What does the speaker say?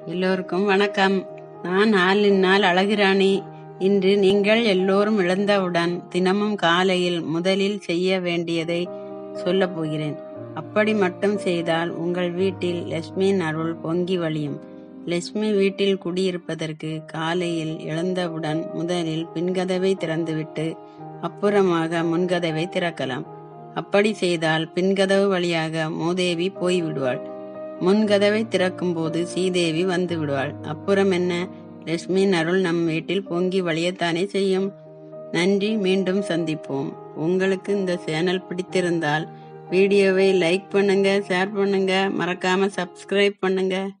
எல்லோருக்கும் வணக்கம் நான் நாளின் நாள் அழகிராணி இன்று நீங்கள் எல்லோரும் இழந்தவுடன் தினமும் காலையில் முதலில் செய்ய வேண்டியதை சொல்லப் போகிறேன் அப்படி மட்டும் செய்தால் உங்கள் வீட்டில் லட்சுமியின் அருள் பொங்கி வழியும் லட்சுமி வீட்டில் குடியிருப்பதற்கு காலையில் எழுந்தவுடன் முதலில் பின்கதவை திறந்துவிட்டு அப்புறமாக முன்கதவை திறக்கலாம் அப்படி செய்தால் பின்கதவு வழியாக மூதேவி போய்விடுவாள் முன்கதவை திறக்கும் போது சீதேவி வந்து விடுவாள் அப்புறம் என்ன லட்சுமி அருள் நம் வீட்டில் பொங்கி வழியத்தானே செய்யும் நன்றி மீண்டும் சந்திப்போம் உங்களுக்கு இந்த சேனல் பிடித்திருந்தால் வீடியோவை லைக் பண்ணுங்க ஷேர் பண்ணுங்க மறக்காம சப்ஸ்கிரைப் பண்ணுங்க